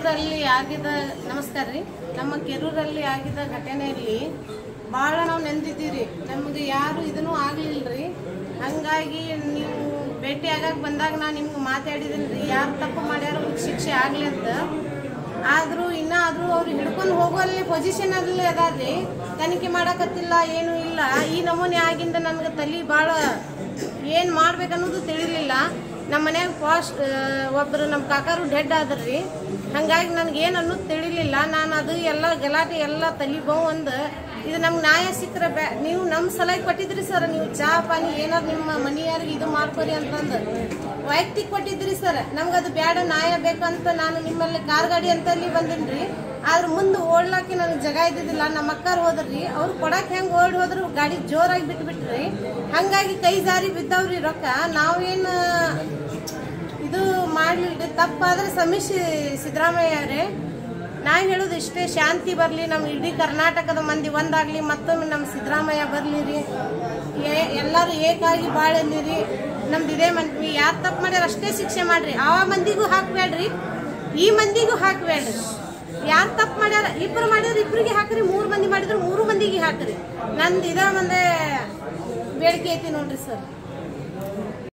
ಕೆರೂರಲ್ಲಿ ಆಗಿದ ನಮಸ್ಕಾರ ರೀ ನಮ್ಮ ಕೆರೂರಲ್ಲಿ ಆಗಿದ ಘಟನೆಯಲ್ಲಿ ಭಾಳ ನಾವು ನೆಂದಿದ್ದೀರಿ ನಮ್ಗೆ ಯಾರು ಇದನ್ನು ಆಗ್ಲಿಲ್ರಿ ಹಂಗಾಗಿ ನೀವು ಭೇಟಿ ಆಗಾಕ ಬಂದಾಗ ನಾನು ನಿಮ್ಗೆ ಮಾತಾಡಿದ್ದೀನಿ ರೀ ಯಾರು ತಪ್ಪು ಮಾಡ್ಯಾರ ಅವ್ರಿಗೆ ಶಿಕ್ಷೆ ಆಗಲಿ ಅಂತ ಆದರೂ ಇನ್ನಾದರೂ ಅವ್ರು ಹಿಡ್ಕೊಂಡು ಹೋಗುವಲ್ಲಿ ಪೊಸಿಷನ್ ಅಲ್ಲಿ ಅದಾರ್ರಿ ತನಿಖೆ ಮಾಡಕತ್ತಿಲ್ಲ ಏನು ಇಲ್ಲ ಈ ನಮೂನೆ ಆಗಿಂದ ನನಗೆ ತಲೆ ಭಾಳ ಏನು ಮಾಡ್ಬೇಕನ್ನೋದು ತಿಳಿಲಿಲ್ಲ ನಮ್ಮ ಮನ್ಯಾಗ ಫಾಸ್ಟ್ ಒಬ್ಬರು ನಮ್ಮ ಕಾಕಾರು ಡೆಡ್ ಆದ್ರಿ ಹಂಗಾಗಿ ನನಗೆ ಏನು ಅನ್ನೋದು ತಿಳಿಲಿಲ್ಲ ನಾನು ಅದು ಎಲ್ಲ ಗಲಾಟೆ ಎಲ್ಲ ತಲೆ ಬಹು ಒಂದು ಇದು ನಮ್ಗೆ ನ್ಯಾಯ ಸಿಕ್ಕರೆ ಬ್ಯಾ ನೀವು ನಮ್ಮ ಸಲಹೆ ಕೊಟ್ಟಿದ್ರಿ ಸರ್ ನೀವು ಚಾ ಪಾನಿ ಏನಾದ್ರು ನಿಮ್ಮ ಮನೆಯಾರಿಗೆ ಇದು ಮಾಡ್ಕೊರಿ ಅಂತಂದು ವೈಯಕ್ತಿಕ ಕೊಟ್ಟಿದ್ರಿ ಸರ್ ನಮ್ಗೆ ಅದು ಬ್ಯಾಡ ನ್ಯಾಯ ಬೇಕಂತ ನಾನು ನಿಮ್ಮಲ್ಲಿ ಕಾರ್ ಗಾಡಿ ಅಂತ ಅಲ್ಲಿ ಬಂದಿನ್ರಿ ಆದ್ರೆ ಮುಂದೆ ಓಡ್ಲಾಕೆ ನನಗೆ ಜಾಗ ಇದ್ದಿದ್ದಿಲ್ಲ ನಮ್ಮ ಅಕ್ಕಾರು ಹೋದ್ರಿ ಅವ್ರು ಕೊಡಕ್ಕೆ ಹೆಂಗೆ ಓಡಿ ಹೋದ್ರು ಗಾಡಿ ಜೋರಾಗಿ ಬಿಟ್ಬಿಟ್ರಿ ಹಂಗಾಗಿ ಕೈ ಜಾರಿ ಬಿದ್ದವ್ರಿ ರೊಕ್ಕ ನಾವೇನು ಇದು ಮಾಡ್ಲಿಲ್ರಿ ತಪ್ಪಾದ್ರೆ ಸಮಿಸಿ ಸಿದ್ದರಾಮಯ್ಯ ಅವರೇ ನಾ ಹೇಳೋದು ಇಷ್ಟೇ ಶಾಂತಿ ಬರಲಿ ನಮ್ಮ ಇಡೀ ಕರ್ನಾಟಕದ ಮಂದಿ ಒಂದಾಗ್ಲಿ ಮತ್ತೊಮ್ಮೆ ನಮ್ಮ ಸಿದ್ದರಾಮಯ್ಯ ಬರಲಿ ರೀ ಏ- ಎಲ್ಲರೂ ಏಕಾಗಿ ಬಾಳಲಿ ರೀ ನಮ್ದು ಇದೇ ಮಂದಿ ಯಾರು ತಪ್ಪು ಮಾಡ್ಯಾರ ಅಷ್ಟೇ ಶಿಕ್ಷೆ ಮಾಡ್ರಿ ಆ ಮಂದಿಗೂ ಹಾಕ್ಬೇಡ್ರಿ ಈ ಮಂದಿಗೂ ಹಾಕ್ಬೇಡ್ರಿ ಯಾರು ತಪ್ಪು ಮಾಡ್ಯಾರ ಇಬ್ರು ಮಾಡ್ಯಾರ ಇಬ್ರಿಗೆ ಹಾಕ್ರಿ ಮೂರು ಮಂದಿ ಮಾಡಿದ್ರು ಮೂರು ಮಂದಿಗೆ ಹಾಕ್ರಿ ನಂದು ಇದ ಒಂದೇ ಬೇಡಿಕೆ ಐತಿ ನೋಡ್ರಿ ಸರ್